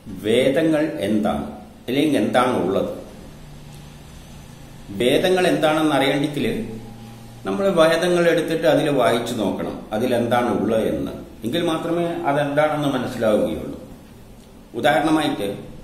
വേദങ്ങൾ എന്താണ് അല്ലെങ്കിൽ എന്താണ് ഉള്ളത് വേദങ്ങൾ എന്താണെന്ന് അറിയണ്ടെങ്കിൽ നമ്മൾ വേദങ്ങൾ എടുത്തിട്ട് അതിൽ വായിച്ചു നോക്കണം അതിലെന്താണ് ഉള്ളത് എന്ന് എങ്കിൽ മാത്രമേ അതെന്താണെന്ന് മനസ്സിലാവുകയുള്ളൂ ഉദാഹരണമായിട്ട്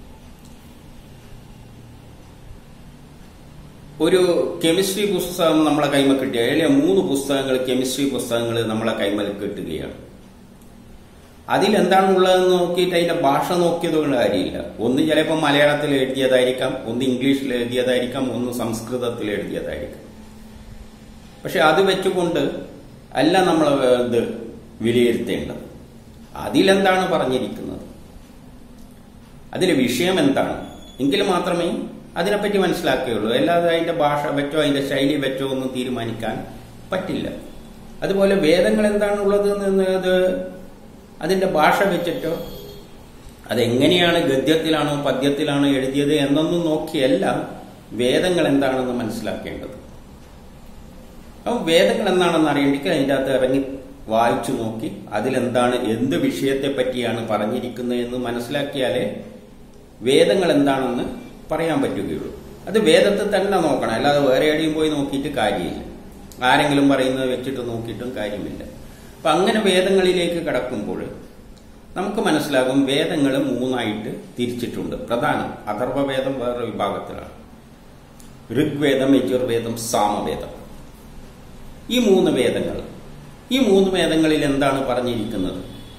ഒരു കെമിസ്ട്രി പുസ്തകം നമ്മളെ കൈമ കിട്ടിയ അല്ലെങ്കിൽ മൂന്ന് പുസ്തകങ്ങൾ കെമിസ്ട്രി പുസ്തകങ്ങൾ നമ്മളെ കൈമൽ കിട്ടുകയാണ് അതിലെന്താണ് ഉള്ളതെന്ന് നോക്കിയിട്ട് അതിന്റെ ഭാഷ നോക്കിയത് കൊണ്ട് കാര്യമില്ല ഒന്ന് ചിലപ്പോൾ മലയാളത്തിൽ എഴുതിയതായിരിക്കാം ഒന്ന് ഇംഗ്ലീഷിൽ എഴുതിയതായിരിക്കാം ഒന്ന് സംസ്കൃതത്തിൽ എഴുതിയതായിരിക്കാം പക്ഷെ അത് വെച്ചുകൊണ്ട് അല്ല നമ്മൾ ഇത് വിലയിരുത്തേണ്ടത് അതിലെന്താണ് പറഞ്ഞിരിക്കുന്നത് അതിലെ വിഷയം എന്താണ് എങ്കിൽ മാത്രമേ അതിനെപ്പറ്റി മനസ്സിലാക്കുകയുള്ളൂ അല്ലാതെ അതിന്റെ ഭാഷ വെച്ചോ അതിന്റെ ശൈലി വെച്ചോ ഒന്നും തീരുമാനിക്കാൻ പറ്റില്ല അതുപോലെ വേദങ്ങൾ എന്താണുള്ളത് എന്നത് അതിന്റെ ഭാഷ വെച്ചിട്ടോ അതെങ്ങനെയാണ് ഗദ്യത്തിലാണോ പദ്യത്തിലാണോ എഴുതിയത് എന്നൊന്നും നോക്കിയല്ല വേദങ്ങൾ എന്താണെന്ന് മനസ്സിലാക്കേണ്ടത് അപ്പം വേദങ്ങൾ എന്താണെന്ന് അറിയണമെങ്കിൽ അതിൻ്റെ അകത്ത് ഇറങ്ങി വായിച്ചു നോക്കി അതിലെന്താണ് എന്ത് വിഷയത്തെ പറ്റിയാണ് പറഞ്ഞിരിക്കുന്നത് എന്ന് മനസ്സിലാക്കിയാലേ വേദങ്ങൾ എന്താണെന്ന് പറയാൻ പറ്റുകയുള്ളൂ അത് വേദത്തിൽ തന്നെ നോക്കണം അല്ലാതെ വേറെ എവിടെയും പോയി നോക്കിയിട്ട് കാര്യമില്ല ആരെങ്കിലും പറയുന്നത് വെച്ചിട്ട് നോക്കിയിട്ടും കാര്യമില്ല അപ്പൊ അങ്ങനെ വേദങ്ങളിലേക്ക് കടക്കുമ്പോൾ നമുക്ക് മനസ്സിലാകും വേദങ്ങൾ മൂന്നായിട്ട് തിരിച്ചിട്ടുണ്ട് പ്രധാനം അഥർവവേദം വേറൊരു വിഭാഗത്തിലാണ് ഋഗ്വേദം യജുർവേദം സാമവേദം ഈ മൂന്ന് വേദങ്ങൾ ഈ മൂന്ന് വേദങ്ങളിൽ എന്താണ് പറഞ്ഞിരിക്കുന്നത്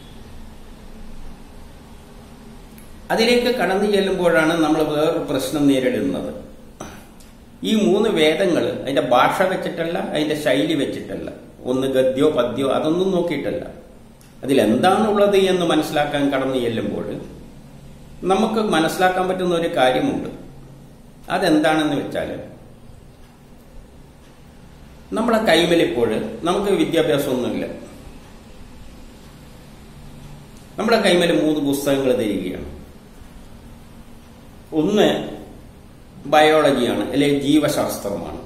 അതിലേക്ക് കടന്നു ചെല്ലുമ്പോഴാണ് നമ്മൾ വേറൊരു പ്രശ്നം നേരിടുന്നത് ഈ മൂന്ന് വേദങ്ങൾ അതിന്റെ ഭാഷ വെച്ചിട്ടല്ല അതിന്റെ ശൈലി വെച്ചിട്ടല്ല ഒന്ന് ഗദ്യോ പദ്യോ അതൊന്നും നോക്കിയിട്ടല്ല അതിലെന്താണുള്ളത് എന്ന് മനസ്സിലാക്കാൻ കടന്നു ചെല്ലുമ്പോൾ നമുക്ക് മനസ്സിലാക്കാൻ പറ്റുന്ന ഒരു കാര്യമുണ്ട് അതെന്താണെന്ന് വെച്ചാൽ നമ്മളെ കൈമലിപ്പോൾ നമുക്ക് വിദ്യാഭ്യാസമൊന്നുമില്ല നമ്മുടെ കൈമൽ മൂന്ന് പുസ്തകങ്ങൾ തരികയാണ് ഒന്ന് ബയോളജിയാണ് അല്ലെങ്കിൽ ജീവശാസ്ത്രമാണ്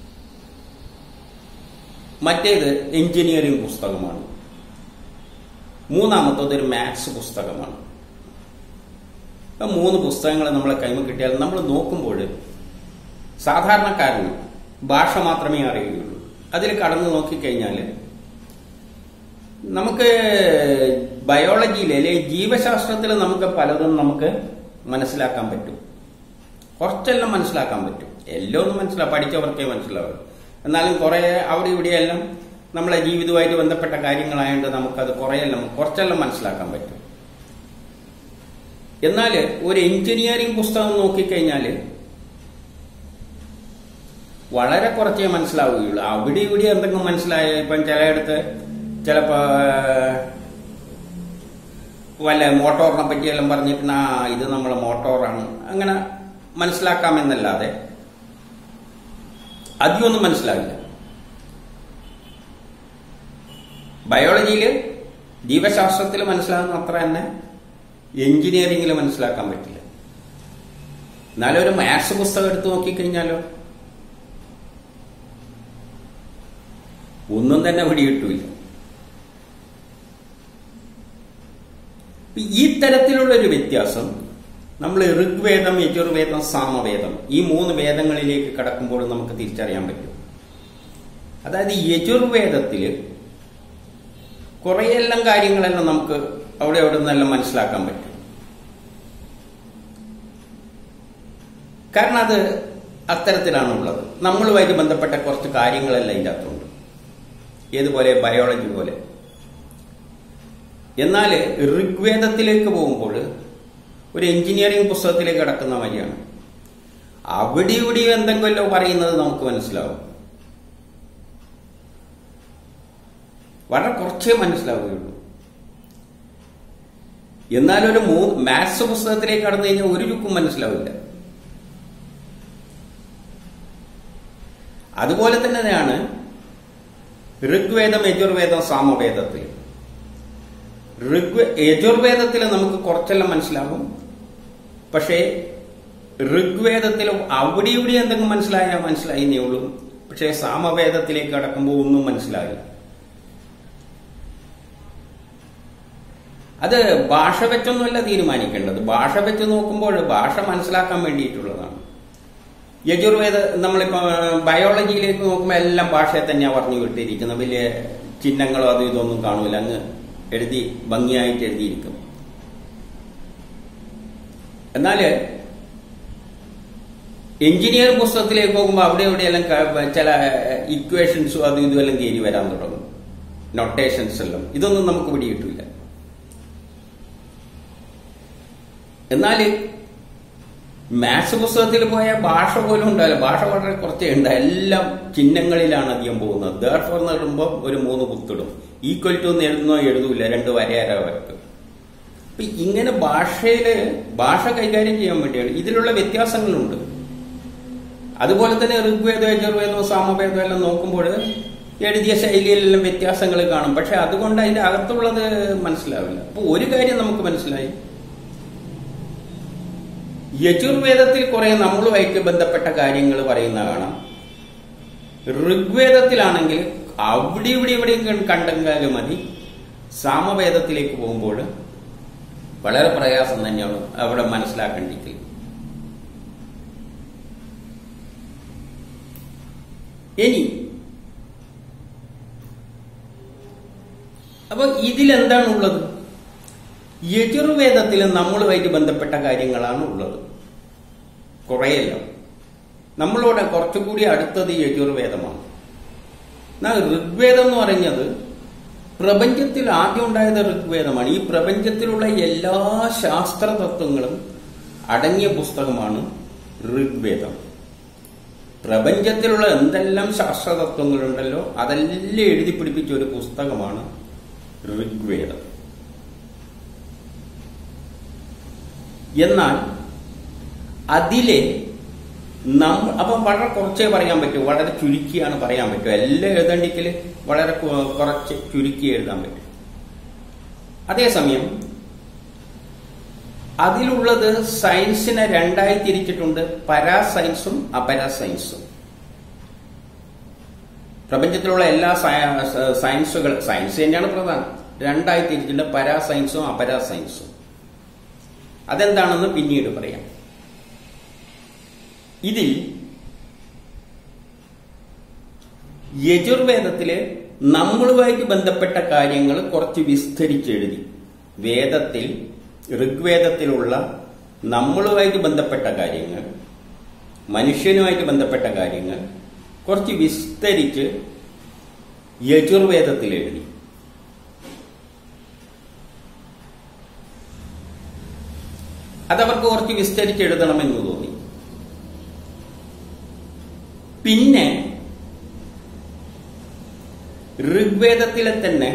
മറ്റേത് എഞ്ചിനീയറിംഗ് പുസ്തകമാണ് മൂന്നാമത്തത് ഒരു മാത്സ് പുസ്തകമാണ് മൂന്ന് പുസ്തകങ്ങൾ നമ്മളെ കൈമ കിട്ടിയാൽ നമ്മൾ നോക്കുമ്പോൾ സാധാരണക്കാരന് ഭാഷ മാത്രമേ അറിയുകയുള്ളൂ അതിൽ കടന്നു നോക്കിക്കഴിഞ്ഞാൽ നമുക്ക് ബയോളജിയിൽ അല്ലെങ്കിൽ ജീവശാസ്ത്രത്തിൽ നമുക്ക് പലതും നമുക്ക് മനസ്സിലാക്കാൻ പറ്റും കുറച്ചെല്ലാം മനസ്സിലാക്കാൻ പറ്റും എല്ലാം ഒന്നും മനസ്സിലാ പഠിച്ചവർക്കേ മനസ്സിലാവും എന്നാലും കുറെ അവിടെ ഇവിടെയെല്ലാം നമ്മളെ ജീവിതവുമായിട്ട് ബന്ധപ്പെട്ട കാര്യങ്ങളായതുകൊണ്ട് നമുക്കത് കുറെയെല്ലാം കുറച്ചെല്ലാം മനസ്സിലാക്കാൻ പറ്റും എന്നാൽ ഒരു എഞ്ചിനീയറിംഗ് പുസ്തകം നോക്കിക്കഴിഞ്ഞാൽ വളരെ കുറച്ചേ മനസ്സിലാവുകയുള്ളൂ അവിടെ ഇവിടെ എന്തെങ്കിലും മനസ്സിലായ ഇപ്പം ചിലയിടത്ത് ചിലപ്പോ വല്ല മോട്ടോറിനെ പറ്റിയെല്ലാം പറഞ്ഞിട്ട് ആ ഇത് നമ്മളെ മോട്ടോറാണ് അങ്ങനെ മനസ്സിലാക്കാമെന്നല്ലാതെ അധികമൊന്നും മനസ്സിലാവില്ല ബയോളജിയിൽ ജീവശാസ്ത്രത്തിൽ മനസ്സിലാകുന്ന അത്ര തന്നെ എഞ്ചിനീയറിംഗിൽ മനസ്സിലാക്കാൻ പറ്റില്ല എന്നാലും ഒരു മാത്സ് പുസ്തകം എടുത്ത് നോക്കിക്കഴിഞ്ഞാലോ ഒന്നും തന്നെ പിടികിട്ടില്ല ഈ തരത്തിലുള്ള ഒരു വ്യത്യാസം നമ്മൾ ഋഗ്വേദം യജുർവേദം സാമവേദം ഈ മൂന്ന് വേദങ്ങളിലേക്ക് കടക്കുമ്പോൾ നമുക്ക് തിരിച്ചറിയാൻ പറ്റും അതായത് യജുർവേദത്തിൽ കുറെയെല്ലാം കാര്യങ്ങളെല്ലാം നമുക്ക് അവിടെ അവിടെ നിന്നെല്ലാം മനസ്സിലാക്കാൻ പറ്റും കാരണം അത് അത്തരത്തിലാണുള്ളത് നമ്മളുമായിട്ട് ബന്ധപ്പെട്ട കുറച്ച് കാര്യങ്ങളെല്ലാം ഇതിൻ്റെ അകത്തുണ്ട് ഏതുപോലെ ബയോളജി പോലെ എന്നാൽ ഋഗ്വേദത്തിലേക്ക് പോകുമ്പോൾ ഒരു എഞ്ചിനീയറിംഗ് പുസ്തകത്തിലേക്ക് കടക്കുന്ന വഴിയാണ് അവിടെ ഇവിടെയും എന്തെങ്കിലും പറയുന്നത് നമുക്ക് മനസ്സിലാവും വളരെ കുറച്ചേ മനസ്സിലാവുകയുള്ളൂ എന്നാൽ ഒരു മൂ മാത്സ് പുസ്തകത്തിലേക്ക് കടന്നു കഴിഞ്ഞാൽ ഒരു ചുക്കും മനസ്സിലാവില്ല അതുപോലെ തന്നെയാണ് ഋഗ്വേദം യജുർവേദം സാമവേദത്തിൽ ഋഗ് യജുർവേദത്തിൽ നമുക്ക് കുറച്ചെല്ലാം മനസ്സിലാകും പക്ഷേ ഋഗ്വേദത്തിൽ അവിടെ ഇവിടെ എന്തെങ്കിലും മനസ്സിലായാൽ മനസ്സിലായിന്നേ ഉള്ളൂ പക്ഷേ സാമവേദത്തിലേക്ക് കടക്കുമ്പോൾ ഒന്നും മനസ്സിലാകില്ല അത് ഭാഷ വെച്ചൊന്നുമല്ല തീരുമാനിക്കേണ്ടത് ഭാഷ വെച്ച് നോക്കുമ്പോൾ ഭാഷ മനസ്സിലാക്കാൻ വേണ്ടിയിട്ടുള്ളതാണ് യജുർവേദ നമ്മളിപ്പോ ബയോളജിയിലേക്ക് നോക്കുമ്പോൾ എല്ലാം ഭാഷയെ തന്നെയാണ് പറഞ്ഞു വിട്ടിരിക്കുന്നത് വലിയ ചിഹ്നങ്ങളോ അതും ഇതൊന്നും കാണൂല അങ്ങ് എഴുതി ഭംഗിയായിട്ട് എഴുതിയിരിക്കും എന്നാല് എഞ്ചിനീയറിംഗ് പുസ്തകത്തിലേക്ക് പോകുമ്പോൾ അവിടെ എവിടെയെല്ലാം ക- ചില ഇക്വേഷൻസും അതും ഇതും എല്ലാം കയറി വരാൻ തുടങ്ങും നൊട്ടേഷൻസ് എല്ലാം ഇതൊന്നും നമുക്ക് പിടികിട്ടില്ല എന്നാല് മാത്സ് പുസ്തകത്തിൽ പോയ ഭാഷ പോലും ഉണ്ടാവില്ല ഭാഷ വളരെ കുറച്ചേ ഉണ്ട് എല്ലാം ചിഹ്നങ്ങളിലാണ് അധികം പോകുന്നത് ദർഫോർ എന്ന് ഇടുമ്പോൾ ഒരു മൂന്ന് കുത്തിടും ഈക്വൽ ടു എന്ന് എഴുതുന്നോ എഴുതൂല രണ്ട് വരയര വരക്ക് അപ്പൊ ഇങ്ങനെ ഭാഷയില് ഭാഷ കൈകാര്യം ചെയ്യാൻ വേണ്ടിയാണ് ഇതിലുള്ള വ്യത്യാസങ്ങളുണ്ട് അതുപോലെ തന്നെ ഋഗ്വേദം യജുർവേദവും സാമവേദവും എല്ലാം നോക്കുമ്പോൾ എഴുതിയ ശൈലിയിലെല്ലാം വ്യത്യാസങ്ങൾ കാണും പക്ഷെ അതുകൊണ്ട് അതിന്റെ അകത്തുള്ളത് മനസ്സിലാവില്ല അപ്പൊ ഒരു കാര്യം നമുക്ക് മനസ്സിലായി യജുർവേദത്തിൽ കുറെ നമ്മളുമായിട്ട് ബന്ധപ്പെട്ട കാര്യങ്ങൾ പറയുന്ന കാണാം ഋഗ്വേദത്തിലാണെങ്കിൽ അവിടെ ഇവിടെ ഇവിടെയും കണ്ടെങ്കിലും മതി സാമവേദത്തിലേക്ക് പോകുമ്പോൾ വളരെ പ്രയാസം തന്നെയാണ് അവിടെ മനസ്സിലാക്കേണ്ടിയിരിക്കുന്നത് ഇനി അപ്പൊ ഇതിലെന്താണ് ഉള്ളത് യജുർവേദത്തിൽ നമ്മളുമായിട്ട് ബന്ധപ്പെട്ട കാര്യങ്ങളാണ് ഉള്ളത് കുറെയെല്ലാം നമ്മളോട് കുറച്ചുകൂടി അടുത്തത് യജുർവേദമാണ് എന്നാൽ ഋഗ്വേദം എന്ന് പറയുന്നത് പ്രപഞ്ചത്തിൽ ആദ്യം ഉണ്ടായത് ഋഗ്വേദമാണ് ഈ പ്രപഞ്ചത്തിലുള്ള എല്ലാ ശാസ്ത്ര തത്വങ്ങളും അടങ്ങിയ പുസ്തകമാണ് ഋഗ്വേദം പ്രപഞ്ചത്തിലുള്ള എന്തെല്ലാം ശാസ്ത്രതത്വങ്ങളുണ്ടല്ലോ അതെല്ലാം എഴുതി പിടിപ്പിച്ച ഒരു പുസ്തകമാണ് ഋഗ്വേദം എന്നാൽ അതിലെ നമ്മ അപ്പം വളരെ കുറച്ചേ പറയാൻ പറ്റൂ വളരെ ചുരുക്കിയാണ് പറയാൻ പറ്റൂ എല്ലാം എഴുതണ്ടെങ്കിൽ വളരെ കു- കുറച്ച് ചുരുക്കി എഴുതാൻ പറ്റും അതേസമയം അതിലുള്ളത് സയൻസിനെ രണ്ടായി തിരിച്ചിട്ടുണ്ട് പരാ സയൻസും അപരാ സയൻസും പ്രപഞ്ചത്തിലുള്ള എല്ലാ സയ- സ- സയൻസുകൾ സയൻസ് തന്നെയാണ് പ്രധാനം രണ്ടായി തിരിച്ചിട്ടുണ്ട് പരാ സയൻസും അപരാ സയൻസും അതെന്താണെന്ന് പിന്നീട് പറയാം ഇതിൽ യജുർവേദത്തില് നമ്മളുമായിട്ട് ബന്ധപ്പെട്ട കാര്യങ്ങൾ കുറച്ച് വിസ്തരിച്ചെഴുതി വേദത്തിൽ ഋഗ്വേദത്തിലുള്ള നമ്മളുമായിട്ട് ബന്ധപ്പെട്ട കാര്യങ്ങൾ മനുഷ്യനുമായിട്ട് ബന്ധപ്പെട്ട കാര്യങ്ങൾ കുറച്ച് വിസ്തരിച്ച് യജുർവേദത്തിൽ എഴുതി അതവർക്ക് കുറച്ച് വിസ്തരിച്ച് എഴുതണമെന്ന് തോന്നി പിന്നെ ഋഗ്വേദത്തിലെ തന്നെ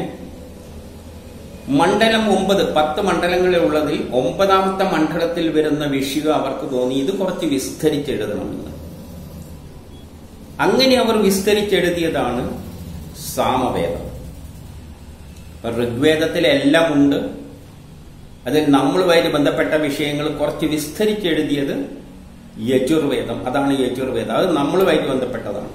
മണ്ഡലം ഒമ്പത് പത്ത് മണ്ഡലങ്ങളുള്ളതിൽ ഒമ്പതാമത്തെ മണ്ഡലത്തിൽ വരുന്ന വിഷയം അവർക്ക് തോന്നി ഇത് കുറച്ച് വിസ്തരിച്ചെഴുതണമെന്ന് അങ്ങനെ അവർ വിസ്തരിച്ചെഴുതിയതാണ് സാമവേദം അപ്പൊ ഋഗ്വേദത്തിലെല്ലാം ഉണ്ട് അതിൽ നമ്മളുമായിട്ട് ബന്ധപ്പെട്ട വിഷയങ്ങൾ കുറച്ച് വിസ്തരിച്ചെഴുതിയത് യജുർവേദം അതാണ് യജുർവേദം അത് നമ്മളുമായിട്ട് ബന്ധപ്പെട്ടതാണ്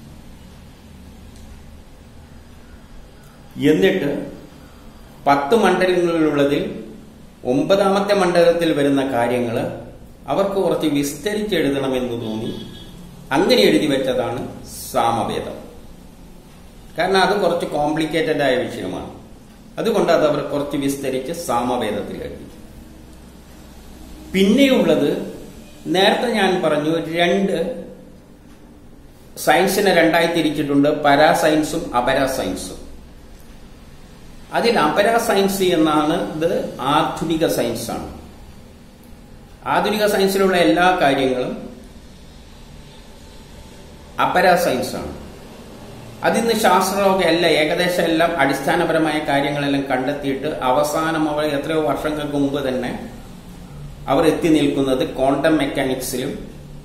എന്നിട്ട് പത്ത് മണ്ഡലങ്ങളിലുള്ളതിൽ ഒമ്പതാമത്തെ മണ്ഡലത്തിൽ വരുന്ന കാര്യങ്ങൾ അവർക്ക് കുറച്ച് വിസ്തരിച്ചെഴുതണമെന്ന് തോന്നി അങ്ങനെ എഴുതി വെച്ചതാണ് സാമവേദം കാരണം അത് കുറച്ച് കോംപ്ലിക്കേറ്റഡ് ആയ വിഷയമാണ് അതുകൊണ്ട് അത് അവർ കുറച്ച് വിസ്തരിച്ച് സാമവേദത്തിൽ എഴുതി പിന്നെയുള്ളത് നേരത്തെ ഞാൻ പറഞ്ഞു രണ്ട് സയൻസിനെ രണ്ടായി തിരിച്ചിട്ടുണ്ട് പരാ സയൻസും അപരാ സയൻസും അതിൽ അപരാ സയൻസ് എന്നാണ് ഇത് ആധുനിക സയൻസാണ് ആധുനിക സയൻസിലുള്ള എല്ലാ കാര്യങ്ങളും അപരാ സയൻസാണ് അതിന്ന് ശാസ്ത്രമൊക്കെ എല്ലാം ഏകദേശം എല്ലാം അടിസ്ഥാനപരമായ കാര്യങ്ങളെല്ലാം കണ്ടെത്തിയിട്ട് അവസാനം അവർ എത്രയോ വർഷങ്ങൾക്ക് മുമ്പ് തന്നെ അവർ എത്തി നിൽക്കുന്നത് ക്വാണ്ടം മെക്കാനിക്സിലും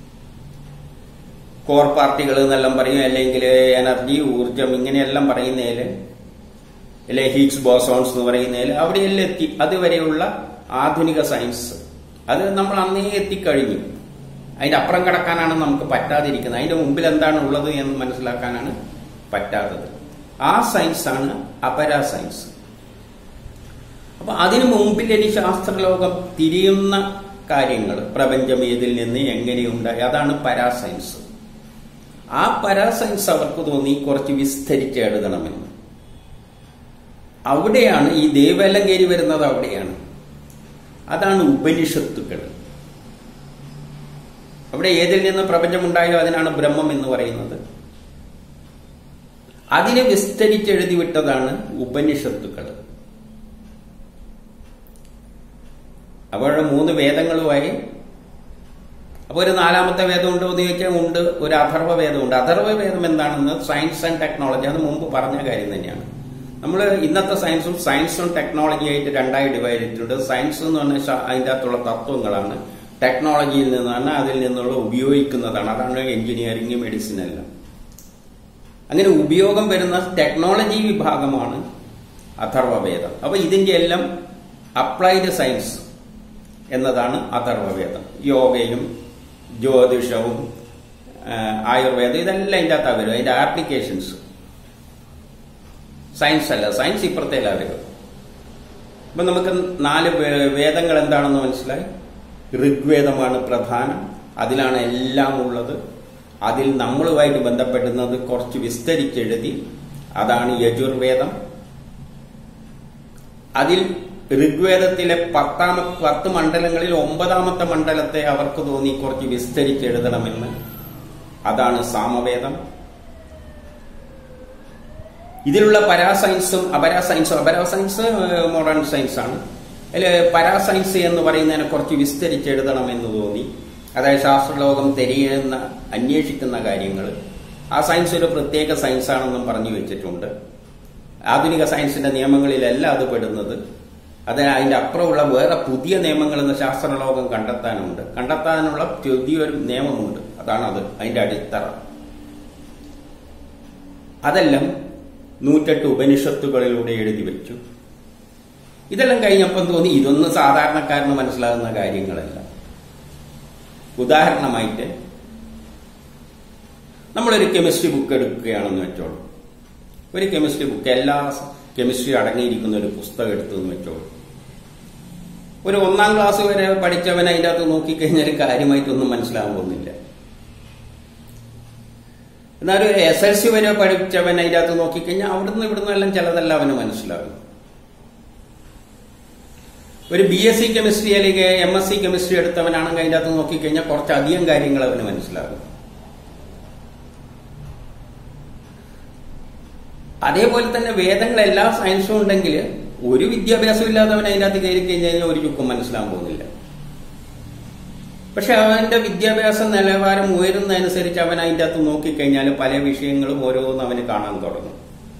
കോർ പാർട്ടികൾ എന്നെല്ലാം പറയും അല്ലെങ്കിൽ എനർജി ഊർജം ഇങ്ങനെയെല്ലാം പറയുന്നതിൽ അല്ലെ ഹീഗ്സ് ബോസോൺസ് എന്ന് പറയുന്നതിൽ അവിടെയെല്ലാം എത്തി അതുവരെയുള്ള ആധുനിക സയൻസ് അത് നമ്മൾ അന്നേ എത്തിക്കഴിഞ്ഞു അതിന്റെ അപ്പുറം കടക്കാനാണ് നമുക്ക് പറ്റാതിരിക്കുന്നത് അതിന്റെ മുമ്പിൽ എന്താണ് ഉള്ളത് എന്ന് മനസ്സിലാക്കാനാണ് പറ്റാത്തത് ആ സയൻസാണ് അപരാ സയൻസ് അപ്പൊ അതിനു മുമ്പിൽ ഇനി ശാസ്ത്രലോകം തിരിയുന്ന കാര്യങ്ങൾ പ്രപഞ്ചം ഏതിൽ നിന്ന് എങ്ങനെയുണ്ടായി അതാണ് പരാസയൻസ് ആ പരാസയൻസ് അവർക്ക് തോന്നി കുറച്ച് വിസ്തരിച്ച് എഴുതണമെന്ന് അവിടെയാണ് ഈ ദേവെല്ലാം കയറി വരുന്നത് അവിടെയാണ് അതാണ് ഉപനിഷത്തുക്കൾ അവിടെ ഏതിൽ നിന്ന് പ്രപഞ്ചമുണ്ടായോ അതിനാണ് ബ്രഹ്മം എന്ന് പറയുന്നത് അതിനെ വിസ്തരിച്ചെഴുതി വിട്ടതാണ് ഉപനിഷത്തുക്കൾ അപ്പോൾ മൂന്ന് വേദങ്ങളുമായി അപ്പോൾ ഒരു നാലാമത്തെ വേദം ഉണ്ടോ എന്ന് ചോദിച്ചാൽ ഉണ്ട് ഒരു അഥർവ വേദമുണ്ട് അഥർവ വേദം എന്താണെന്ന് സയൻസ് ആൻഡ് ടെക്നോളജി അത് മുമ്പ് പറഞ്ഞ കാര്യം തന്നെയാണ് നമ്മൾ ഇന്നത്തെ സയൻസും സയൻസും ടെക്നോളജി ആയിട്ട് രണ്ടായി ഡിവൈഡ് ചെയ്തിട്ടുണ്ട് സയൻസ് എന്ന് പറഞ്ഞാൽ ശാ- അതിൻ്റെ അകത്തുള്ള തത്വങ്ങളാണ് ടെക്നോളജിയിൽ നിന്നാണ് അതിൽ നിന്നുള്ള ഉപയോഗിക്കുന്നതാണ് അതാണ് എഞ്ചിനീയറിംഗ് മെഡിസിൻ എല്ലാം അങ്ങനെ ഉപയോഗം വരുന്ന ടെക്നോളജി വിഭാഗമാണ് അഥർവവേദം അപ്പൊ ഇതിന്റെ എല്ലാം അപ്ലൈഡ് സയൻസ് എന്നതാണ് അഥർവവേദം യോഗയും ജ്യോതിഷവും ആ, ആയുർവേദം ഇതെല്ലാം ഇതിൻ്റെ അകത്താണ് വരും അതിന്റെ ആപ്ലിക്കേഷൻസ് സയൻസ് അല്ല സയൻസ് ഇപ്പുറത്തേലാ വരും അപ്പൊ നമുക്ക് നാല് വേ- വേദങ്ങൾ എന്താണെന്ന് മനസ്സിലായി ഋഗ്വേദമാണ് പ്രധാനം അതിലാണ് എല്ലാം ഉള്ളത് അതിൽ നമ്മളുമായിട്ട് ബന്ധപ്പെടുന്നത് കുറച്ച് വിസ്തരിച്ചെഴുതി അതാണ് യജുർവേദം അതിൽ ഋഗ്വേദത്തിലെ പത്താമ പത്ത് മണ്ഡലങ്ങളിൽ ഒമ്പതാമത്തെ മണ്ഡലത്തെ അവർക്ക് തോന്നി കുറച്ച് വിസ്തരിച്ചെഴുതണമെന്ന് അതാണ് സാമവേദം ഇതിലുള്ള പരാസയൻസും അപരാസയൻസും അപരാസയൻസ് മോഡേൺ സയൻസ് ആണ് അതിൽ പരാസയൻസ് എന്ന് പറയുന്നതിനെ കുറച്ച് വിസ്തരിച്ചെഴുതണം എന്ന് തോന്നി അതായത് ശാസ്ത്രലോകം തിരയുന്ന അന്വേഷിക്കുന്ന കാര്യങ്ങൾ ആ സയൻസ് ഒരു പ്രത്യേക സയൻസ് ആണെന്നും പറഞ്ഞു വെച്ചിട്ടുണ്ട് ആധുനിക സയൻസിന്റെ നിയമങ്ങളിലല്ല അത് പെടുന്നത് അത് അതിന്റെ അപ്പുറമുള്ള വേറെ പുതിയ നിയമങ്ങൾ ഇന്ന് ശാസ്ത്രലോകം കണ്ടെത്താനുണ്ട് കണ്ടെത്താനുള്ള പുതിയൊരു നിയമമുണ്ട് അതാണ് അത് അതിന്റെ അടിത്തറ അതെല്ലാം നൂറ്റെട്ട് ഉപനിഷത്തുകളിലൂടെ എഴുതി വെച്ചു ഇതെല്ലാം കഴിഞ്ഞപ്പം തോന്നി ഇതൊന്നും സാധാരണക്കാരന് മനസ്സിലാകുന്ന കാര്യങ്ങളല്ല ഉദാഹരണമായിട്ട് നമ്മളൊരു കെമിസ്ട്രി ബുക്ക് എടുക്കുകയാണെന്ന് വെച്ചോളൂ ഒരു കെമിസ്ട്രി ബുക്ക് എല്ലാ കെമിസ്ട്രി അടങ്ങിയിരിക്കുന്ന ഒരു പുസ്തകം എടുത്തു എന്ന് വെച്ചോളൂ ഒരു ഒന്നാം ക്ലാസ് വരെ പഠിച്ചവൻ അതിൻ്റെ അകത്ത് നോക്കിക്കഴിഞ്ഞാൽ കാര്യമായിട്ടൊന്നും മനസ്സിലാകാൻ പോകുന്നില്ല എന്നാൽ ഒരു എസ് എൽ സി വരെ പഠിച്ചവൻ അതിൻ്റെ അകത്ത് നോക്കിക്കഴിഞ്ഞാൽ അവിടുന്ന് ഇവിടുന്ന് എല്ലാം ചിലതെല്ലാം അവന് മനസ്സിലാകും ഒരു ബി എസ് സി കെമിസ്ട്രി അല്ലെങ്കിൽ എം എസ് സി കെമിസ്ട്രി എടുത്തവനാണെങ്കിൽ അതിൻ്റെ അകത്ത് നോക്കിക്കഴിഞ്ഞാൽ കുറച്ചധികം കാര്യങ്ങൾ അവന് മനസ്സിലാകും അതേപോലെ തന്നെ വേദങ്ങൾ എല്ലാ സയൻസും ഉണ്ടെങ്കിൽ ഒരു വിദ്യാഭ്യാസം ഇല്ലാത്തവൻ അതിൻ്റെ അകത്ത് കയറി കഴിഞ്ഞാൽ ഒരു ചുക്കും മനസ്സിലാകാൻ പോകുന്നില്ല പക്ഷെ അവന്റെ വിദ്യാഭ്യാസ നിലവാരം ഉയരുന്നതനുസരിച്ച് അവൻ അതിൻ്റെ അകത്ത് നോക്കിക്കഴിഞ്ഞാൽ പല വിഷയങ്ങളും ഓരോന്നും അവന് കാണാൻ തുടങ്ങും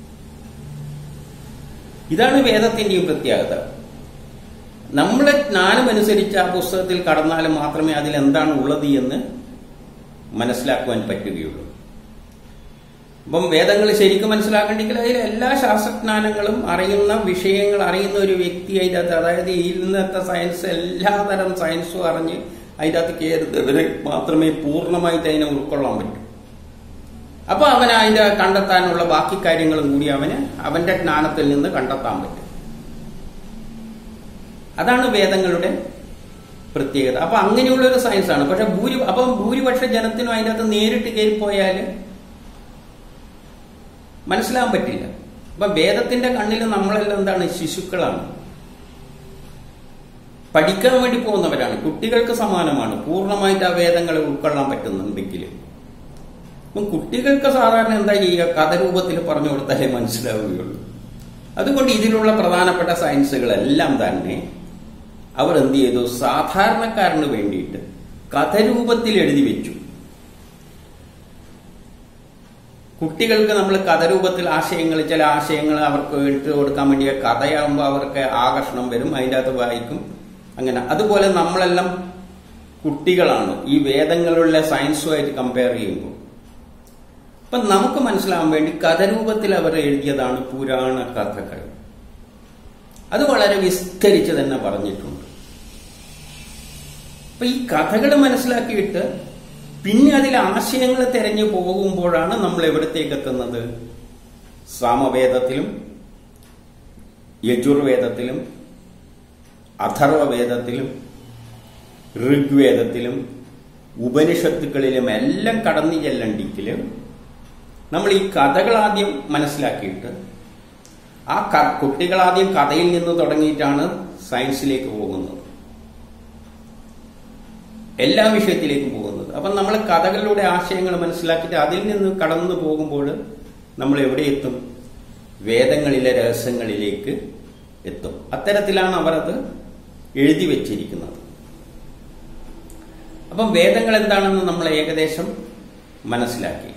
ഇതാണ് വേദത്തിന്റെയും പ്രത്യേകത നമ്മളെ ജ്ഞാനം അനുസരിച്ച് ആ പുസ്തകത്തിൽ കടന്നാൽ മാത്രമേ അതിൽ എന്താണ് ഉള്ളത് എന്ന് മനസ്സിലാക്കുവാൻ പറ്റുകയുള്ളൂ അപ്പം വേദങ്ങൾ ശരിക്കും മനസ്സിലാക്കണമെങ്കിൽ അതിൽ എല്ലാ ശാസ്ത്രജ്ഞാനങ്ങളും അറിയുന്ന വിഷയങ്ങൾ അറിയുന്ന ഒരു വ്യക്തി അതിൻ്റെ അകത്ത് അതായത് ഈ ഇന്നത്തെ സയൻസ് എല്ലാതരം സയൻസും അറിഞ്ഞ് അതിൻ്റെ അകത്ത് കയറുന്നവരെ മാത്രമേ പൂർണ്ണമായിട്ട് അതിനെ ഉൾക്കൊള്ളാൻ പറ്റൂ അപ്പൊ അവന് അതിന്റെ കണ്ടെത്താനുള്ള ബാക്കി കാര്യങ്ങളും കൂടി അവന് അവന്റെ ജ്ഞാനത്തിൽ നിന്ന് കണ്ടെത്താൻ പറ്റും അതാണ് വേദങ്ങളുടെ പ്രത്യേകത അപ്പൊ അങ്ങനെയുള്ള ഒരു സയൻസ് ആണ് പക്ഷെ ഭൂരി അപ്പം ഭൂരിപക്ഷ ജനത്തിനും അതിൻ്റെ അകത്ത് നേരിട്ട് കയറിപ്പോയാൽ മനസ്സിലാകാൻ പറ്റില്ല അപ്പൊ വേദത്തിന്റെ കണ്ണിൽ നമ്മളെല്ലാം എന്താണ് ശിശുക്കളാണ് പഠിക്കാൻ വേണ്ടി പോകുന്നവരാണ് കുട്ടികൾക്ക് സമാനമാണ് പൂർണ്ണമായിട്ട് ആ വേദങ്ങളെ ഉൾക്കൊള്ളാൻ പറ്റുന്നുണ്ടെങ്കിൽ അപ്പം കുട്ടികൾക്ക് സാധാരണ എന്താ ചെയ്യുക കഥരൂപത്തിൽ പറഞ്ഞു കൊടുത്താലേ മനസ്സിലാവുകയുള്ളൂ അതുകൊണ്ട് ഇതിലുള്ള പ്രധാനപ്പെട്ട സയൻസുകളെല്ലാം തന്നെ അവർ എന്ത് ചെയ്തു സാധാരണക്കാരന് വേണ്ടിയിട്ട് കഥരൂപത്തിൽ എഴുതി വെച്ചു കുട്ടികൾക്ക് നമ്മൾ കഥരൂപത്തിൽ ആശയങ്ങൾ ചില ആശയങ്ങൾ അവർക്ക് എടുത്തു കൊടുക്കാൻ വേണ്ടിയ കഥയാകുമ്പോൾ അവർക്ക് ആകർഷണം വരും അതിൻ്റെ അകത്ത് വായിക്കും അങ്ങനെ അതുപോലെ നമ്മളെല്ലാം കുട്ടികളാണ് ഈ വേദങ്ങളുള്ള സയൻസുമായിട്ട് കമ്പയർ ചെയ്യുമ്പോൾ അപ്പം നമുക്ക് മനസ്സിലാവാൻ വേണ്ടി കഥരൂപത്തിൽ അവർ എഴുതിയതാണ് പുരാണ കഥകൾ അത് വളരെ വിസ്തരിച്ച് തന്നെ പറഞ്ഞിട്ടുണ്ട് അപ്പൊ ഈ കഥകൾ മനസ്സിലാക്കിയിട്ട് പിന്നെ അതിൽ ആശയങ്ങൾ തിരഞ്ഞു പോകുമ്പോഴാണ് നമ്മൾ എവിടത്തേക്ക് എത്തുന്നത് സാമവേദത്തിലും യജുർവേദത്തിലും അഥർവവേദത്തിലും ഋഗ്വേദത്തിലും ഉപനിഷത്തുക്കളിലും എല്ലാം കടന്നു ചെല്ലണ്ടെങ്കിലും നമ്മൾ ഈ കഥകൾ ആദ്യം മനസ്സിലാക്കിയിട്ട് ആ ക- കുട്ടികൾ ആദ്യം കഥയിൽ നിന്ന് തുടങ്ങിയിട്ടാണ് സയൻസിലേക്ക് പോകുന്നത് എല്ലാ വിഷയത്തിലേക്കും പോകുന്നത് അപ്പം നമ്മൾ കഥകളിലൂടെ ആശയങ്ങൾ മനസ്സിലാക്കിയിട്ട് അതിൽ നിന്ന് കടന്നു പോകുമ്പോൾ നമ്മൾ എവിടെ എത്തും വേദങ്ങളിലെ രഹസ്യങ്ങളിലേക്ക് എത്തും അത്തരത്തിലാണ് അവർ അത് എഴുതി വെച്ചിരിക്കുന്നത് അപ്പം വേദങ്ങൾ എന്താണെന്ന് നമ്മൾ ഏകദേശം മനസ്സിലാക്കി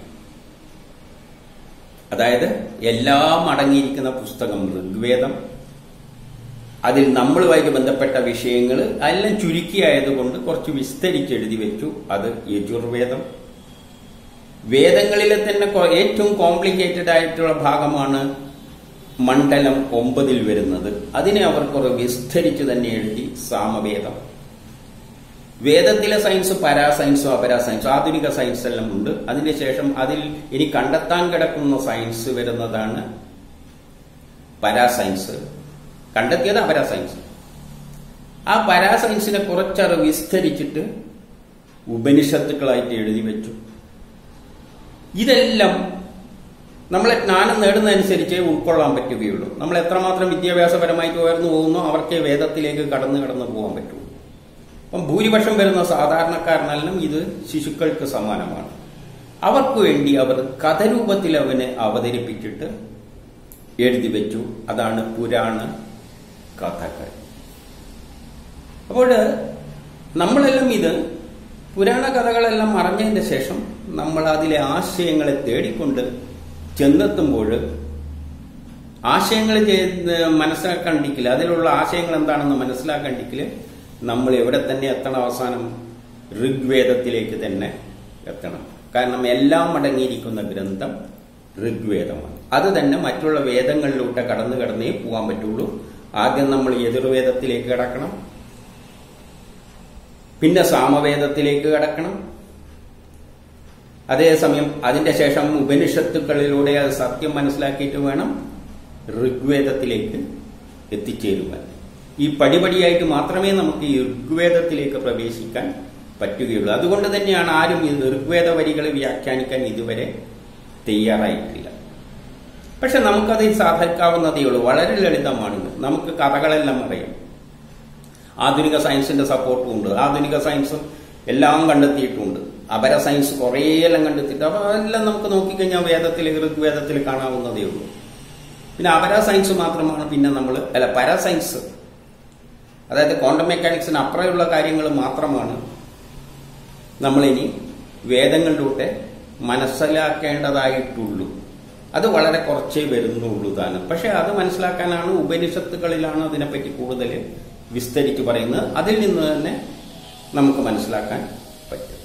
അതായത് എല്ലാം അടങ്ങിയിരിക്കുന്ന പുസ്തകം ഋഗ്വേദം അതിൽ നമ്മളുമായിട്ട് ബന്ധപ്പെട്ട വിഷയങ്ങൾ എല്ലാം ചുരുക്കിയായതുകൊണ്ട് കുറച്ച് വിസ്തരിച്ച് എഴുതി വെച്ചു അത് യജുർവേദം വേദങ്ങളിലെ തന്നെ കൊ- ഏറ്റവും കോംപ്ലിക്കേറ്റഡ് ആയിട്ടുള്ള ഭാഗമാണ് മണ്ഡലം ഒമ്പതിൽ വരുന്നത് അതിനെ അവർ കുറെ വിസ്തരിച്ച് തന്നെ എഴുതി സാമവേദം വേദത്തിലെ സയൻസ് പരാ സയൻസും അപരാ സയൻസും ആധുനിക സയൻസ് എല്ലാം ഉണ്ട് അതിനുശേഷം അതിൽ ഇനി കണ്ടെത്താൻ കിടക്കുന്ന സയൻസ് വരുന്നതാണ് പരാ സയൻസ് കണ്ടെത്തിയത് അപരാ സയൻസ് ആ പരാ സയൻസിനെ കുറച്ചത് വിസ്തരിച്ചിട്ട് ഉപനിഷത്തുക്കളായിട്ട് എഴുതി വെച്ചു ഇതെല്ലാം നമ്മളെ ജ്ഞാനം നേടുന്നതനുസരിച്ചേ ഉൾക്കൊള്ളാൻ പറ്റുകയുള്ളൂ നമ്മൾ എത്രമാത്രം വിദ്യാഭ്യാസപരമായിട്ട് ഉയർന്നു പോകുന്നോ അവർക്കേ വേദത്തിലേക്ക് കടന്നു കടന്നു പോകാൻ പറ്റുള്ളൂ അപ്പം ഭൂരിപക്ഷം വരുന്ന സാധാരണക്കാരനെല്ലാം ഇത് ശിശുക്കൾക്ക് സമാനമാണ് അവർക്ക് വേണ്ടി അവർ കഥരൂപത്തിൽ അവനെ അവതരിപ്പിച്ചിട്ട് എഴുതി വെച്ചു അതാണ് പുരാണ കഥകൾ അപ്പോൾ നമ്മളെല്ലാം ഇത് പുരാണ കഥകളെല്ലാം അറിഞ്ഞതിന്റെ ശേഷം നമ്മൾ അതിലെ ആശയങ്ങളെ തേടിക്കൊണ്ട് ചെന്നെത്തുമ്പോൾ ആശയങ്ങൾ ചെയ്ത് മനസ്സിലാക്കണ്ടിക്കില്ല അതിലുള്ള ആശയങ്ങൾ എന്താണെന്ന് മനസ്സിലാക്കണ്ടിക്കില്ല നമ്മൾ എവിടെ തന്നെ എത്തണം അവസാനം ഋഗ്വേദത്തിലേക്ക് തന്നെ എത്തണം കാരണം എല്ലാം അടങ്ങിയിരിക്കുന്ന ഗ്രന്ഥം ഋഗ്വേദമാണ് അത് തന്നെ മറ്റുള്ള വേദങ്ങളിലൂടെ കടന്നു കടന്നേ പോകാൻ പറ്റുള്ളൂ ആദ്യം നമ്മൾ യജുർവേദത്തിലേക്ക് കടക്കണം പിന്നെ സാമവേദത്തിലേക്ക് കടക്കണം അതേസമയം അതിന്റെ ശേഷം ഉപനിഷത്തുക്കളിലൂടെ അത് സത്യം മനസ്സിലാക്കിയിട്ട് വേണം ഋഗ്വേദത്തിലേക്ക് എത്തിച്ചേരുവാൻ ഈ പടിപടിയായിട്ട് മാത്രമേ നമുക്ക് ഈ ഋഗ്വേദത്തിലേക്ക് പ്രവേശിക്കാൻ പറ്റുകയുള്ളൂ അതുകൊണ്ട് തന്നെയാണ് ആരും ഈ ഋഗ്വേദ വരികൾ വ്യാഖ്യാനിക്കാൻ ഇതുവരെ തയ്യാറായിട്ടില്ല പക്ഷെ നമുക്കത് സാധിക്കാവുന്നതേ ഉള്ളൂ വളരെ ലളിതമാണ് ഇത്. നമുക്ക് കഥകളെല്ലാം അറിയാം ആധുനിക സയൻസിന്റെ സപ്പോർട്ടും ഉണ്ട് ആധുനിക സയൻസും എല്ലാം കണ്ടെത്തിയിട്ടുണ്ട് അപര സയൻസ് കുറേയെല്ലാം കണ്ടെത്തിയിട്ട് അപ്പൊ അതെല്ലാം നമുക്ക് നോക്കിക്കഴിഞ്ഞാൽ വേദത്തിൽ ഋഗ്വേദത്തിൽ കാണാവുന്നതേ ഉള്ളൂ പിന്നെ അപര സയൻസ് മാത്രമാണ് പിന്നെ നമ്മൾ അല്ല പര സയൻസ് അതായത് ക്വാണ്ടം മെക്കാനിക്സിന് അപ്പുറമുള്ള കാര്യങ്ങൾ മാത്രമാണ് നമ്മളിനി വേദങ്ങളിലൂടെ മനസ്സിലാക്കേണ്ടതായിട്ടുള്ളൂ അത് വളരെ കുറച്ചേ വരുന്നുള്ളൂ താനും പക്ഷെ അത് മനസ്സിലാക്കാനാണ് ഉപനിഷത്തുകളിലാണ് അതിനെപ്പറ്റി കൂടുതൽ വിസ്തരിച്ച് പറയുന്നത് അതിൽ നിന്ന് തന്നെ നമുക്ക് മനസ്സിലാക്കാൻ പറ്റും